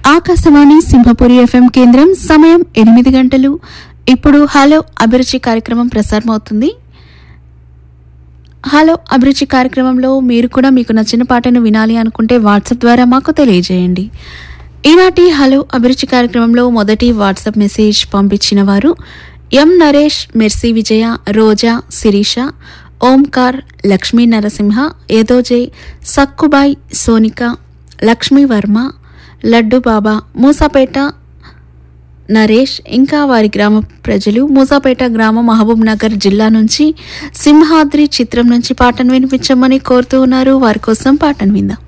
Akashvani Simhapuri FM కేంద్రం సమయం ఎనిమిది గంటలు ఇప్పుడు హలో అభిరుచి కార్యక్రమం ప్రసారం అవుతుంది హలో అభిరుచి కార్యక్రమంలో మీరు కూడా మీకు నచ్చిన పాటను వినాలి అనుకుంటే వాట్సాప్ ద్వారా మాకు తెలియజేయండి ఈనాటి హలో అభిరుచి కార్యక్రమంలో మొదటి వాట్సాప్ మెసేజ్ పంపించిన వారు ఎం నరేష్ మెర్సీ విజయ రోజా శిరీష ఓంకార్ లక్ష్మీ నరసింహ ఏదోజే సక్కుబాయ్ సోనిక లక్ష్మీ వర్మ లడ్డు బాబా మూసాపేట నరేష్ ఇంకా వారి గ్రామ ప్రజలు మూసాపేట గ్రామం మహబూబ్ నగర్ జిల్లా నుంచి సింహాద్రి చిత్రం నుంచి పాటను వినిపించమని కోరుతూ ఉన్నారు వారి కోసం పాటను విందాం